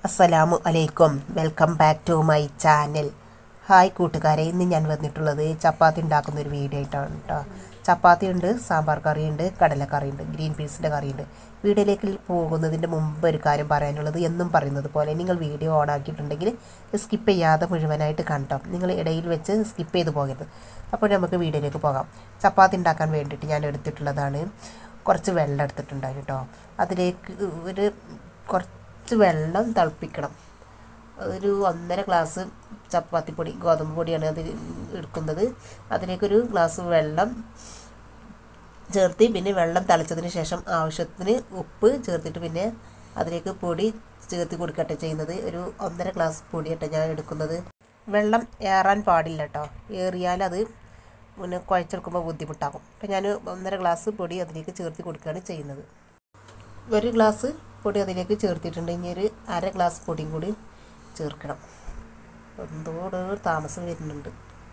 അസ്സലാമു അലൈക്കും welcome back to my channel hi കൂട്ടുകാരെ ഇന്ന് ഞാൻ വന്നിട്ടുള്ളത് ചപ്പാത്തി ഉണ്ടാക്കുന്ന ഒരു വീഡിയോ ആയിട്ടാണ് കേട്ടോ ചപ്പാത്തി ഉണ്ട് സാമ്പാർ കറിയുണ്ട് കടലക്കറിയുണ്ട് ഗ്രീൻ പീസിൻ്റെ കറിയുണ്ട് വീഡിയോയിലേക്ക് പോകുന്നതിൻ്റെ മുമ്പ് ഒരു കാര്യം പറയാനുള്ളത് എന്നും പറയുന്നത് പോലെ നിങ്ങൾ വീഡിയോ ഓൺ ആക്കിയിട്ടുണ്ടെങ്കിൽ സ്കിപ്പ് ചെയ്യാതെ മുഴുവനായിട്ട് കണ്ടോ നിങ്ങൾ ഇടയിൽ വെച്ച് സ്കിപ്പ് ചെയ്ത് പോകരുത് അപ്പോൾ നമുക്ക് വീഡിയോയിലേക്ക് പോകാം ചപ്പാത്തി ഉണ്ടാക്കാൻ വേണ്ടിയിട്ട് ഞാൻ എടുത്തിട്ടുള്ളതാണ് കുറച്ച് വെള്ളം എടുത്തിട്ടുണ്ടായിരുന്നു കേട്ടോ അതിലേക്ക് ഒരു കുറച്ച് വെള്ളം തിളപ്പിക്കണം ഒരു ഒന്നര ഗ്ലാസ് ചപ്പാത്തിപ്പൊടി ഗോതമ്പ് പൊടിയാണ് അതിൽ എടുക്കുന്നത് അതിലേക്കൊരു ഗ്ലാസ് വെള്ളം ചേർത്ത് പിന്നെ വെള്ളം തിളച്ചതിന് ശേഷം ആവശ്യത്തിന് ഉപ്പ് ചേർത്തിട്ട് പിന്നെ അതിലേക്ക് പൊടി ചേർത്ത് കൊടുക്കട്ടെ ചെയ്യുന്നത് ഒരു ഒന്നര ഗ്ലാസ് പൊടിയട്ടെ ഞാൻ എടുക്കുന്നത് വെള്ളം ഏറാൻ പാടില്ല കേട്ടോ ഏറിയാൽ അത് പിന്നെ കുഴച്ചെടുക്കുമ്പോൾ ബുദ്ധിമുട്ടാകും അപ്പം ഞാൻ ഒന്നര ഗ്ലാസ് പൊടി അതിലേക്ക് ചേർത്ത് കൊടുക്കുകയാണ് ചെയ്യുന്നത് ഒരു ഗ്ലാസ് പൊടി അതിലേക്ക് ചേർത്തിട്ടുണ്ട് ഇനി ഒരു അര ഗ്ലാസ് പൊടിയും കൂടി ചേർക്കണം എന്തോട് താമസം വരുന്നുണ്ട്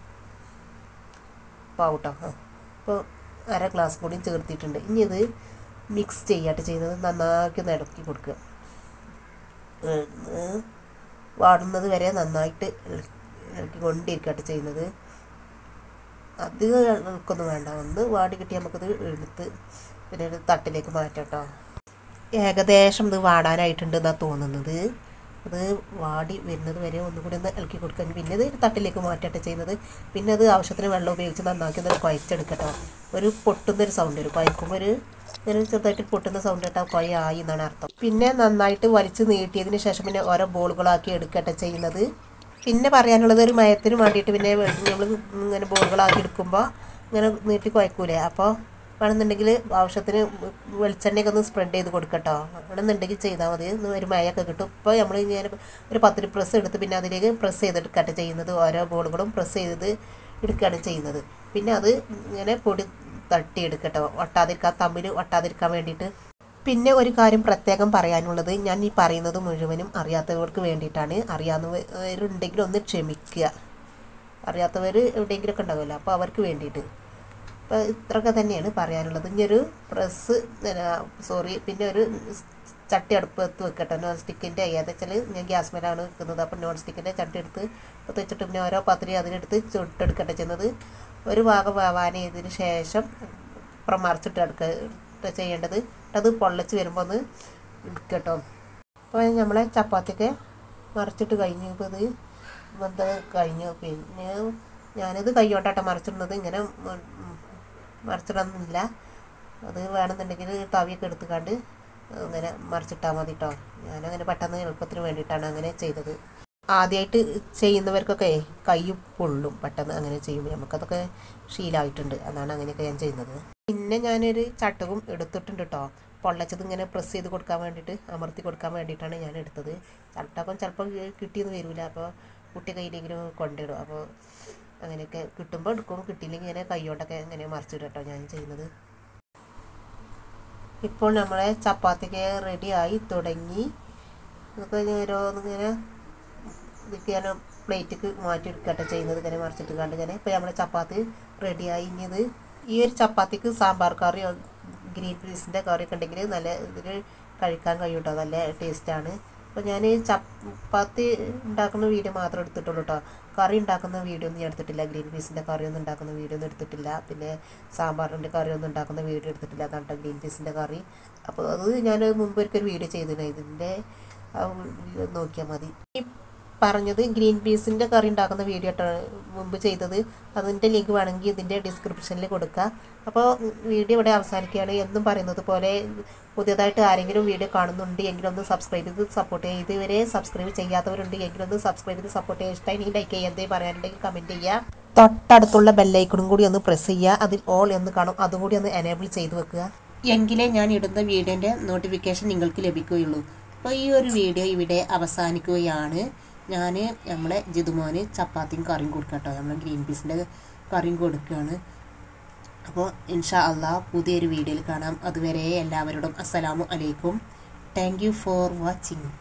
പാവട്ടോ ആ അപ്പോൾ അര ഗ്ലാസ് പൊടിയും ചേർത്തിട്ടുണ്ട് ഇനി ഇത് മിക്സ് ചെയ്യാട്ട് ചെയ്യുന്നത് നന്നാക്കി ഒന്ന് ഇളക്കി കൊടുക്കുക ഏഹ് വാടുന്നത് വരെ നന്നായിട്ട് ഇളക്കി കൊണ്ടിരിക്കട്ടെ ചെയ്യുന്നത് അധികം ഇളക്കൊന്നും വേണ്ട ഒന്ന് വാടി കിട്ടി നമുക്കത് എടുത്ത് പിന്നെ ഒരു തട്ടിലേക്ക് മാറ്റാം കേട്ടോ ഏകദേശം ഇത് വാടാനായിട്ടുണ്ട് എന്നാണ് തോന്നുന്നത് അത് വാടി വരുന്നത് വരെ ഒന്നും കൂടി ഒന്ന് ഇളക്കി കൊടുക്കാൻ പിന്നെ ഇത് തട്ടിലേക്ക് മാറ്റട്ടെ ചെയ്യുന്നത് പിന്നെ അത് ആവശ്യത്തിന് വെള്ളം ഉപയോഗിച്ച് നന്നാക്കി ഒന്ന് കുഴച്ചെടുക്കട്ടോ ഒരു പൊട്ടുന്നൊരു സൗണ്ട് വരും കുഴക്കുമ്പോൾ ഒരു ഇങ്ങനെ ചെറുതായിട്ട് പൊട്ടുന്ന സൗണ്ട് കേട്ടാൽ കുഴ ആയി എന്നാണ് അർത്ഥം പിന്നെ നന്നായിട്ട് വലിച്ച് നീട്ടിയതിന് ശേഷം പിന്നെ ഓരോ ബോളുകളാക്കി എടുക്കട്ടെ ചെയ്യുന്നത് പിന്നെ പറയാനുള്ളത് ഒരു മയത്തിന് വേണ്ടിയിട്ട് പിന്നെ നമ്മൾ ഇങ്ങനെ ബോളുകളാക്കി എടുക്കുമ്പോൾ ഇങ്ങനെ നീട്ടി കുഴക്കൂലേ അപ്പോൾ വേണമെന്നുണ്ടെങ്കിൽ ആവശ്യത്തിന് വെളിച്ചെണ്ണയൊക്കെ ഒന്ന് സ്പ്രെഡ് ചെയ്ത് കൊടുക്കട്ടോ വേണമെന്നുണ്ടെങ്കിൽ ചെയ്താൽ മതി ഒന്ന് ഒരു മയൊക്കെ കിട്ടും ഇപ്പോൾ നമ്മൾ ഞാൻ ഒരു പത്തിരി പ്രസ് എടുത്ത് പിന്നെ അതിലേക്ക് പ്രസ് ചെയ്തെടുക്കട്ടെ ചെയ്യുന്നത് ഓരോ ബോളുകളും പ്രസ് ചെയ്ത് എടുക്കുകയാണ് ചെയ്യുന്നത് പിന്നെ അത് ഇങ്ങനെ പൊടി തട്ടിയെടുക്കട്ടോ ഒട്ടാതിരിക്കാൻ തമ്മിൽ ഒട്ടാതിരിക്കാൻ വേണ്ടിയിട്ട് പിന്നെ ഒരു കാര്യം പ്രത്യേകം പറയാനുള്ളത് ഞാൻ ഈ പറയുന്നത് മുഴുവനും അറിയാത്തവർക്ക് വേണ്ടിയിട്ടാണ് അറിയാവുന്നവരുണ്ടെങ്കിൽ ഒന്ന് ക്ഷമിക്കുക അറിയാത്തവർ എവിടെയെങ്കിലുമൊക്കെ ഉണ്ടാവുമല്ലോ അപ്പോൾ അവർക്ക് വേണ്ടിയിട്ട് അപ്പോൾ ഇത്രയൊക്കെ തന്നെയാണ് പറയാനുള്ളത് ഇനി ഒരു പ്രസ് സോറി പിന്നെ ഒരു ചട്ടി അടുപ്പത്ത് വെക്കട്ടെ നോൺ സ്റ്റിക്കിൻ്റെ ഏതാ വെച്ചാൽ ഞാൻ ഗ്യാസ് മേലാണ് വെക്കുന്നത് അപ്പോൾ നോൺ സ്റ്റിക്കിൻ്റെ ചട്ടി എടുത്ത് ഇപ്പോൾ വെച്ചിട്ട് പിന്നെ ഓരോ പത്തിരി അതിനെടുത്ത് ചുട്ടെടുക്കട്ടെ ചെയ്യുന്നത് ഒരു ഭാഗം വേവാനതിന് ശേഷം അപ്പുറം മറിച്ചിട്ട് എടുക്കുക ചെയ്യേണ്ടത് അത് പൊള്ളച്ച് വരുമ്പോൾ ഒന്ന് എടുക്കട്ടോ അപ്പോൾ നമ്മളെ ചപ്പാത്തിയൊക്കെ മറിച്ചിട്ട് കഴിഞ്ഞു ഇപ്പോൾ ഇത് വെന്ത് കഴിഞ്ഞു പിന്നെ ഞാനിത് കൈയോട്ടാട്ടോ മറിച്ചിടുന്നത് ഇങ്ങനെ മറിച്ചിടണമെന്നില്ല അത് വേണമെന്നുണ്ടെങ്കിൽ തവിയൊക്കെ എടുത്തുകൊണ്ട് അങ്ങനെ മറിച്ചിട്ടാൽ മതി കേട്ടോ ഞാനങ്ങനെ പെട്ടെന്ന് എളുപ്പത്തിന് വേണ്ടിയിട്ടാണ് അങ്ങനെ ചെയ്തത് ആദ്യമായിട്ട് ചെയ്യുന്നവർക്കൊക്കെ കൈ പൊള്ളും പെട്ടെന്ന് അങ്ങനെ ചെയ്യുമ്പോൾ നമുക്കതൊക്കെ ശീലമായിട്ടുണ്ട് അതാണ് അങ്ങനെയൊക്കെ ഞാൻ ചെയ്യുന്നത് പിന്നെ ഞാനൊരു ചട്ടവും എടുത്തിട്ടുണ്ട് കേട്ടോ പൊള്ളച്ചത് ഇങ്ങനെ പ്രസ് ചെയ്ത് കൊടുക്കാൻ വേണ്ടിയിട്ട് അമർത്തി കൊടുക്കാൻ വേണ്ടിയിട്ടാണ് ഞാൻ എടുത്തത് ചട്ടകം ചിലപ്പോൾ കിട്ടിയെന്ന് വരില്ല അപ്പോൾ കുട്ടി കയ്യിലെങ്കിലും കൊണ്ടിടും അപ്പോൾ അങ്ങനെയൊക്കെ കിട്ടുമ്പോൾ എടുക്കും കിട്ടിയില്ലെങ്കിൽ ഇങ്ങനെ കൈയോട്ടൊക്കെ ഇങ്ങനെ മറിച്ചിടും കേട്ടോ ഞാൻ ചെയ്യുന്നത് ഇപ്പോൾ നമ്മളെ ചപ്പാത്തിക്ക് റെഡി ആയി തുടങ്ങി നമുക്ക് ഓരോന്നിങ്ങനെ ഇതൊക്കെ ഞാൻ പ്ലേറ്റിക്ക് മാറ്റിയെടുക്കട്ടെ ചെയ്യുന്നത് ഇങ്ങനെ മറിച്ചിട്ട് കണ്ട് ഇങ്ങനെ ഇപ്പോൾ നമ്മളെ ചപ്പാത്തി റെഡിയായി ഇനി ഇത് ഈ ഒരു ചപ്പാത്തിക്ക് സാമ്പാർ കറിയോ ഗ്രീൻ പീസിൻ്റെ കറിയൊക്കെ ഉണ്ടെങ്കിൽ നല്ല ഇതിൽ കഴിക്കാൻ കഴിയും കേട്ടോ നല്ല ടേസ്റ്റാണ് അപ്പോൾ ഞാൻ ചപ്പാത്തി ഉണ്ടാക്കുന്ന വീഡിയോ മാത്രം എടുത്തിട്ടുള്ളൂ കേട്ടോ കറി ഉണ്ടാക്കുന്ന വീഡിയോ ഒന്നും ഞാൻ എടുത്തിട്ടില്ല ഗ്രീൻ പീസിൻ്റെ കറിയൊന്നും ഉണ്ടാക്കുന്ന വീഡിയോ ഒന്നും എടുത്തിട്ടില്ല പിന്നെ സാമ്പാറിൻ്റെ കറിയൊന്നും ഉണ്ടാക്കുന്ന വീഡിയോ എടുത്തിട്ടില്ല അതാണ് കേട്ടോ ഗ്രീൻ പീസിൻ്റെ കറി അപ്പോൾ അത് ഞാൻ മുമ്പ് ഒരിക്കൽ വീഡിയോ ചെയ്തിട്ടുണ്ട് ഇതിൻ്റെ നോക്കിയാൽ മതി പറഞ്ഞത് ഗ്രീൻ പീസിൻ്റെ കറി ഉണ്ടാക്കുന്ന വീഡിയോ മുമ്പ് ചെയ്തത് അതിൻ്റെ ലിങ്ക് വേണമെങ്കിൽ ഇതിൻ്റെ ഡിസ്ക്രിപ്ഷനിൽ കൊടുക്കുക അപ്പോൾ വീഡിയോ ഇവിടെ അവസാനിക്കുകയാണ് എന്നും പറയുന്നത് പോലെ പുതിയതായിട്ട് ആരെങ്കിലും വീഡിയോ കാണുന്നുണ്ട് എങ്കിലും ഒന്ന് സബ്സ്ക്രൈബ് ചെയ്ത് സപ്പോർട്ട് ചെയ്യുക ഇതുവരെ സബ്സ്ക്രൈബ് ചെയ്യാത്തവരുണ്ട് എങ്കിലും ഒന്ന് സബ്സ്ക്രൈബ് ചെയ്ത് സപ്പോർട്ട് ചെയ്യുക ഇഷ്ടമായി ലൈക്ക് ചെയ്യുക എന്തേ പറയാനുണ്ടെങ്കിൽ കമൻറ്റ് ചെയ്യുക തൊട്ടടുത്തുള്ള ബെല്ലൈക്കണും കൂടി ഒന്ന് പ്രസ് ചെയ്യുക അതിൽ ഓൾ എന്ന് കാണും അതും കൂടി ഒന്ന് എനേബിൾ ചെയ്ത് വെക്കുക എങ്കിലേ ഞാൻ ഇടുന്ന വീഡിയോൻ്റെ നോട്ടിഫിക്കേഷൻ നിങ്ങൾക്ക് ലഭിക്കുകയുള്ളൂ അപ്പോൾ ഈ ഒരു വീഡിയോ ഇവിടെ അവസാനിക്കുകയാണ് ഞാൻ നമ്മളെ ജിതുമോന് ചപ്പാത്തിയും കറിയും കൊടുക്കാം കേട്ടോ നമ്മൾ ഗ്രീൻ പീസിൻ്റെ കറിയും കൊടുക്കുകയാണ് അപ്പോൾ ഇൻഷാ അള്ളാ പുതിയൊരു വീഡിയോയിൽ കാണാം അതുവരെ എല്ലാവരോടും അസ്സലാമു അലൈക്കും താങ്ക് യു ഫോർ വാച്ചിങ്